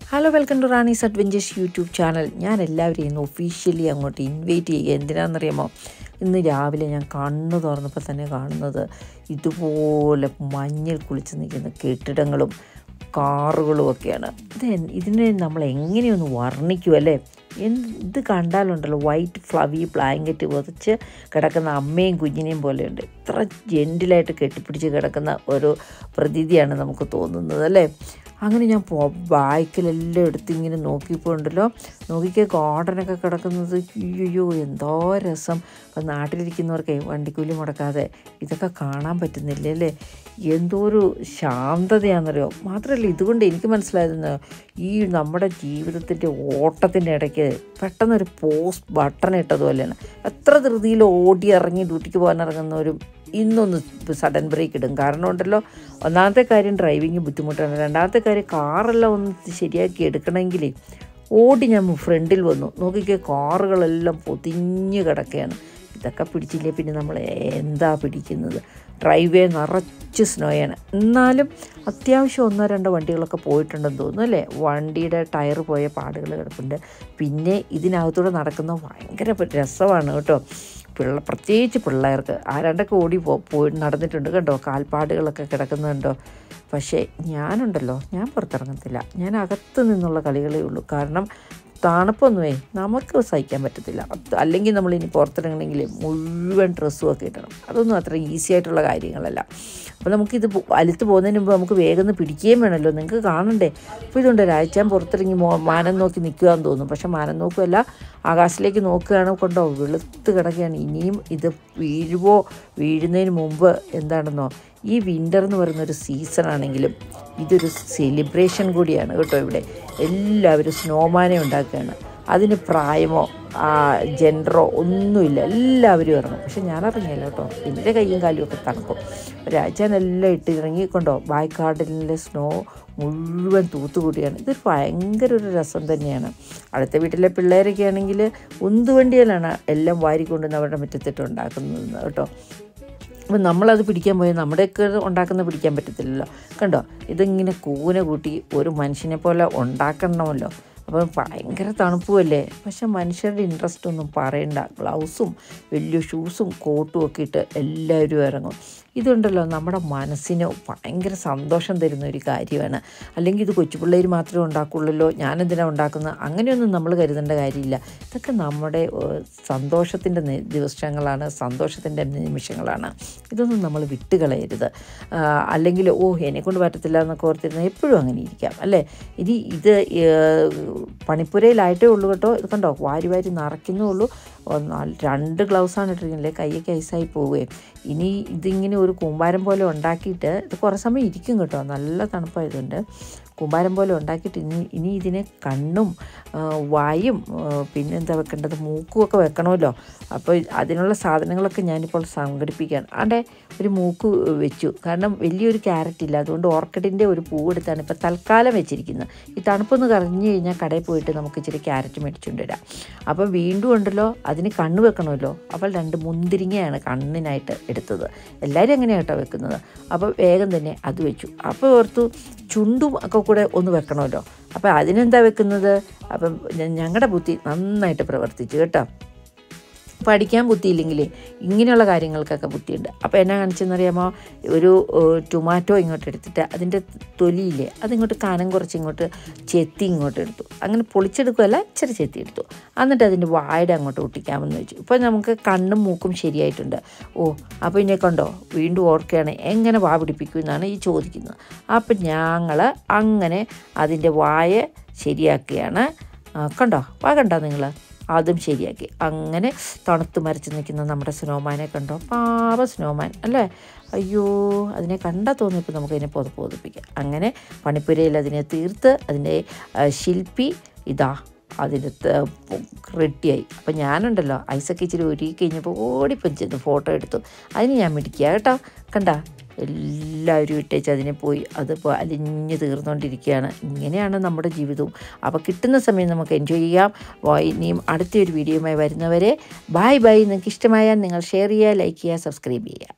hello welcome to Rani's adventures YouTube channel ഞാൻ എല്ലാവരെയും ഇന്ന് ഒഫീഷ്യലി അങ്ങോട്ട് ഇൻവൈറ്റ് ചെയ്യുക എന്തിനാണെന്നറിയാമോ ഇന്ന് രാവിലെ ഞാൻ കണ്ണ് തുറന്നപ്പോൾ തന്നെ കാണുന്നത് ഇതുപോലെ മഞ്ഞിൽ കുളിച്ച് നിൽക്കുന്ന കെട്ടിടങ്ങളും കാറുകളും ഒക്കെയാണ് ഇത് എൻ- ഇതിനെ നമ്മൾ എങ്ങനെയൊന്ന് വർണ്ണിക്കും അല്ലേ എന്ത് ഇത് കണ്ടാലുണ്ടല്ലോ വൈറ്റ് ഫ്ലവി ബ്ലാങ്കറ്റ് പുതച്ച് കിടക്കുന്ന അമ്മയും കുഞ്ഞിനെയും പോലെയുണ്ട് ഇത്ര ജെൻറ്റിലായിട്ട് കെട്ടിപ്പിടിച്ച് കിടക്കുന്ന ഒരു പ്രതീതിയാണ് നമുക്ക് തോന്നുന്നത് അല്ലേ അങ്ങനെ ഞാൻ പോ ബാക്കിലെല്ലാം എടുത്ത് ഇങ്ങനെ നോക്കിയപ്പോൾ ഉണ്ടല്ലോ നോക്കിക്കേ ഗാർഡനൊക്കെ കിടക്കുന്നത് അയ്യോ എന്തോ രസം അപ്പം നാട്ടിലിരിക്കുന്നവർക്കേ വണ്ടിക്കൂലി മുടക്കാതെ ഇതൊക്കെ കാണാൻ പറ്റുന്നില്ല അല്ലേ എന്തോ ഒരു ശാന്തതയാണെന്നറിയോ മാത്രമല്ല ഇതുകൊണ്ട് എനിക്ക് മനസ്സിലായതെന്ന് ഈ നമ്മുടെ ജീവിതത്തിൻ്റെ ഓട്ടത്തിൻ്റെ ഇടയ്ക്ക് പെട്ടെന്നൊരു പോസ്റ്റ് ബട്ടൺ ഇട്ടതുപോലെയാണ് എത്ര ധൃതിയിൽ ഓടി ഇറങ്ങി ഡ്യൂട്ടിക്ക് പോകാൻ ഇറങ്ങുന്നവരും ഇന്നൊന്ന് സഡൻ ബ്രേക്ക് ഇടും കാരണം ഉണ്ടല്ലോ ഒന്നാമത്തെ കാര്യം ഡ്രൈവിങ് ബുദ്ധിമുട്ടാണ് രണ്ടാമത്തെ കാര്യം കാറെല്ലാം ഒന്ന് ശരിയാക്കി എടുക്കണമെങ്കിൽ ഓടി ഞാൻ ഫ്രണ്ടിൽ വന്നു നോക്കിക്കേ കാറുകളെല്ലാം പൊതിഞ്ഞ് കിടക്കുകയാണ് ഇതൊക്കെ പിടിച്ചില്ലേ പിന്നെ നമ്മൾ എന്താ പിടിക്കുന്നത് ഡ്രൈവേ നിറച്ച് സ്നോയാണ് എന്നാലും അത്യാവശ്യം ഒന്നോ രണ്ടോ വണ്ടികളൊക്കെ പോയിട്ടുണ്ടെന്ന് തോന്നുന്നു അല്ലേ വണ്ടിയുടെ ടയർ പോയ പാടുകൾ കിടപ്പുണ്ട് പിന്നെ ഇതിനകത്തൂടെ നടക്കുന്ന ഭയങ്കര രസമാണ് കേട്ടോ പിള്ള പ്രത്യേകിച്ച് പിള്ളേർക്ക് ആരാണ്ടൊക്കെ ഓടി പോ പോയി നടന്നിട്ടുണ്ട് കണ്ടോ കാൽപ്പാടുകളൊക്കെ കിടക്കുന്നുണ്ടോ പക്ഷേ ഞാനുണ്ടല്ലോ ഞാൻ പുറത്തിറങ്ങത്തില്ല ഞാൻ അകത്ത് നിന്നുള്ള കളികളേ ഉള്ളൂ കാരണം തണുപ്പൊന്നുമേ നമുക്ക് സഹിക്കാൻ പറ്റത്തില്ല അത് അല്ലെങ്കിൽ നമ്മൾ ഇനി പുറത്തിറങ്ങണമെങ്കിൽ മുഴുവൻ ഡ്രസ്സും ഒക്കെ ഇടണം അതൊന്നും അത്ര ഈസി ആയിട്ടുള്ള കാര്യങ്ങളല്ല അപ്പോൾ നമുക്കിത് പോ- അലുത്ത് പോകുന്നതിന് മുമ്പ് നമുക്ക് വേഗം ഒന്ന് പിടിക്കുകയും വേണമല്ലോ നിങ്ങൾക്ക് കാണണ്ടേ അപ്പോൾ ഇതുണ്ട് ഒരാഴ്ച പുറത്തിറങ്ങി മോ മാനം നോക്കി നിൽക്കുകയെന്ന് തോന്നും പക്ഷെ മാനം നോക്കുകയല്ല ആകാശത്തിലേക്ക് നോക്കുകയാണ് കൊണ്ടോ വെളുത്ത് കിടക്കുകയാണ് ഇനിയും ഇത് വീഴുവോ വീഴുന്നതിന് മുമ്പ് എന്താണെന്നോ ഈ വിൻ്റർ എന്ന് പറയുന്ന ഒരു സീസൺ ആണെങ്കിലും ഇതൊരു സെലിബ്രേഷൻ കൂടിയാണ് കേട്ടോ ഇവിടെ എല്ലാവരും സ്നോമാനെ ഉണ്ടാക്കുകയാണ് അതിന് പ്രായമോ ജെൻഡറോ ഒന്നുമില്ല എല്ലാവരും ഇറങ്ങും പക്ഷെ ഞാൻ ഇറങ്ങിയല്ല കേട്ടോ എൻ്റെ കൈയും കാലും ഒക്കെ തണുക്കും ഒരാഴ്ച എല്ലാം ഇട്ട് ഇറങ്ങിക്കൊണ്ടോ ബായ്ക്കാർഡിലെ സ്നോ മുഴുവൻ തൂത്തുകൂടിയാണ് ഇതൊരു ഭയങ്കര ഒരു രസം തന്നെയാണ് അടുത്ത വീട്ടിലെ പിള്ളേരൊക്കെ ആണെങ്കിൽ ഉന്തുവണ്ടിയിലാണ് എല്ലാം വാരിക്കൊണ്ടുവന്ന് അവരുടെ മുറ്റത്തിട്ട് ഉണ്ടാക്കുന്നത് കേട്ടോ അപ്പം നമ്മളത് പിടിക്കാൻ പോയാൽ നമ്മുടെയൊക്കെ ഉണ്ടാക്കുന്ന പിടിക്കാൻ പറ്റത്തില്ലല്ലോ കണ്ടോ ഇതിങ്ങനെ കൂന കൂട്ടി ഒരു മനുഷ്യനെ പോലെ ഉണ്ടാക്കണമല്ലോ അപ്പം ഭയങ്കര തണുപ്പുമല്ലേ പക്ഷെ മനുഷ്യരുടെ ഇൻട്രസ്റ്റ് ഒന്നും പറയണ്ട ഗ്ലൗസും വലിയ ഷൂസും കോട്ടും ഒക്കെ ഇട്ട് എല്ലാവരും ഇറങ്ങും ഇതുണ്ടല്ലോ നമ്മുടെ മനസ്സിന് ഭയങ്കര സന്തോഷം തരുന്ന ഒരു കാര്യമാണ് അല്ലെങ്കിൽ ഇത് കൊച്ചുപിള്ളേർ മാത്രമേ ഉണ്ടാക്കുള്ളല്ലോ ഞാനെന്തിനാണ് ഉണ്ടാക്കുന്നത് അങ്ങനെയൊന്നും നമ്മൾ കരുതേണ്ട കാര്യമില്ല ഇതൊക്കെ നമ്മുടെ സന്തോഷത്തിൻ്റെ ദിവസങ്ങളാണ് സന്തോഷത്തിൻ്റെ നിമിഷങ്ങളാണ് ഇതൊന്നും നമ്മൾ വിട്ടുകളയരുത് ആ, അല്ലെങ്കിൽ ഓ എന്നെക്കൊണ്ട് പറ്റത്തില്ല എന്നൊക്കെ ഓർത്തിരുന്ന എപ്പോഴും അങ്ങനെ ഇരിക്കാം അല്ലേ ഇനി ഇത് ഏഹ്, പണിപ്പുരയിലായിട്ടേ ഉള്ളൂ കേട്ടോ ഇത് കണ്ടോ വാരി വാരി നിറയ്ക്കുന്നേ ഉള്ളൂ ഒന്ന് രണ്ട് ഗ്ലൗസാണ് ഇട്ടിരിക്കുന്നത് കൈയൊക്കെ ഐസായി പോവുകയും ഇനി ഇതിങ്ങനെ ഒരു കൂമ്പാരം പോലെ ഉണ്ടാക്കിയിട്ട് ഇത് കുറേ സമയം ഇരിക്കും കേട്ടോ നല്ല തണുപ്പായതുകൊണ്ട് കൂമ്പാരം പോലെ ഉണ്ടാക്കിയിട്ട് ഇനി ഇനി ഇതിനെ കണ്ണും ആ, വായും ആ, പിന്നെന്താ വെക്കേണ്ടത് മൂക്കും ഒക്കെ വെക്കണമല്ലോ അപ്പോൾ അതിനുള്ള സാധനങ്ങളൊക്കെ ഞാനിപ്പോൾ സംഘടിപ്പിക്കുകയാണ് ആണ്ടെ ഒരു മൂക്ക് വെച്ചു കാരണം വലിയൊരു ക്യാരറ്റ് ഇല്ല അതുകൊണ്ട് ഓർക്കിഡിൻ്റെ ഒരു പൂവെടുത്താണ് ഇപ്പോൾ തൽക്കാലം വെച്ചിരിക്കുന്നത് ഈ തണുപ്പൊന്ന് കറഞ്ഞു കഴിഞ്ഞാൽ കടയിൽ പോയിട്ട് നമുക്ക് ഇച്ചിരി ക്യാരറ്റ് മേടിച്ചുകൊണ്ട് വരാം അപ്പോൾ വീണ്ടും ഉണ്ടല്ലോ അതിന് കണ്ണ് വെക്കണമല്ലോ അപ്പോൾ രണ്ട് മുന്തിരിങ്ങയാണ് കണ്ണിനായിട്ട് എടുത്തത് എല്ലാവരും അങ്ങനെയാണ് കേട്ടോ വെക്കുന്നത് അപ്പോൾ വേഗം തന്നെ അത് വെച്ചു അപ്പോൾ ഓർത്തു ചുണ്ടും ഒക്കെ കൂടെ ഒന്ന് വെക്കണമല്ലോ അപ്പോൾ അതിനെന്താ വെക്കുന്നത് അപ്പം ഞങ്ങളുടെ ബുദ്ധി നന്നായിട്ട് പ്രവർത്തിച്ചു കേട്ടോ പഠിക്കാൻ ബുദ്ധിയില്ലെങ്കിൽ ഇങ്ങനെയുള്ള കാര്യങ്ങൾക്കൊക്കെ ബുദ്ധിയുണ്ട് അപ്പോൾ എന്നാ കാണിച്ചെന്നറിയാമോ ഒരു ഏഹ്, ടൊമാറ്റോ ഇങ്ങോട്ട് എടുത്തിട്ട് അതിൻ്റെ തൊലിയില്ലേ അതിങ്ങോട്ട് കനം കുറച്ച് ഇങ്ങോട്ട് ചെത്തി ഇങ്ങോട്ട് എടുത്തു അങ്ങനെ പൊളിച്ചെടുക്കുകയല്ല ഇച്ചിരി ചെത്തി എടുത്തു എന്നിട്ട് അതിൻ്റെ വായുടെ അങ്ങോട്ട് ഒട്ടിക്കാമെന്ന് വെച്ചു ഇപ്പോൾ നമുക്ക് കണ്ണും മൂക്കും ശരിയായിട്ടുണ്ട് ഓ അപ്പോൾ ഇന്നെ കണ്ടോ വീണ്ടും ഓർക്കുകയാണ് എങ്ങനെ വാ പിടിപ്പിക്കും എന്നാണ് ഈ ചോദിക്കുന്നത് അപ്പം ഞങ്ങൾ അങ്ങനെ അതിൻ്റെ വായ ശരിയാക്കുകയാണ് ആ, കണ്ടോ വാ കണ്ടോ നിങ്ങൾ അതും ശരിയാക്കി അങ്ങനെ തണുത്ത് മരച്ച് നിൽക്കുന്ന നമ്മുടെ സ്നോമാനെ കണ്ടോ പാവ സ്നോമാൻ അല്ലേ അയ്യോ അതിനെ കണ്ടാൽ തോന്നി ഇപ്പോൾ നമുക്കതിനെ പൊതു പൊതുപ്പിക്കാം അങ്ങനെ പണിപ്പുരയിൽ അതിനെ തീർത്ത് അതിൻ്റെ ആ, ശില്പി ഇതാ അതിന് റെഡിയായി അപ്പം ഞാനുണ്ടല്ലോ ഐസൊക്കെ ഇച്ചിരി ഒരുക്കി കഴിഞ്ഞപ്പോൾ ഓടിപ്പം ചെന്ന് ഫോട്ടോ എടുത്തു അതിന് ഞാൻ മിടിക്കുക കേട്ടോ കണ്ട എല്ലാവരും ഇട്ടേച്ച് അതിനെ പോയി അത് ഇപ്പോൾ അലിഞ്ഞ് തീർന്നുകൊണ്ടിരിക്കുകയാണ് ഇങ്ങനെയാണ് നമ്മുടെ ജീവിതവും അപ്പോൾ കിട്ടുന്ന സമയം നമുക്ക് എൻജോയ് ചെയ്യാം വ- ഇനിയും അടുത്തൊരു വീഡിയോയുമായി വരുന്നവരെ ബൈ ബൈ നിങ്ങൾക്ക് ഇഷ്ടമായാൽ നിങ്ങൾ ഷെയർ ചെയ്യുക ലൈക്ക് ചെയ്യുക സബ്സ്ക്രൈബ് ചെയ്യുക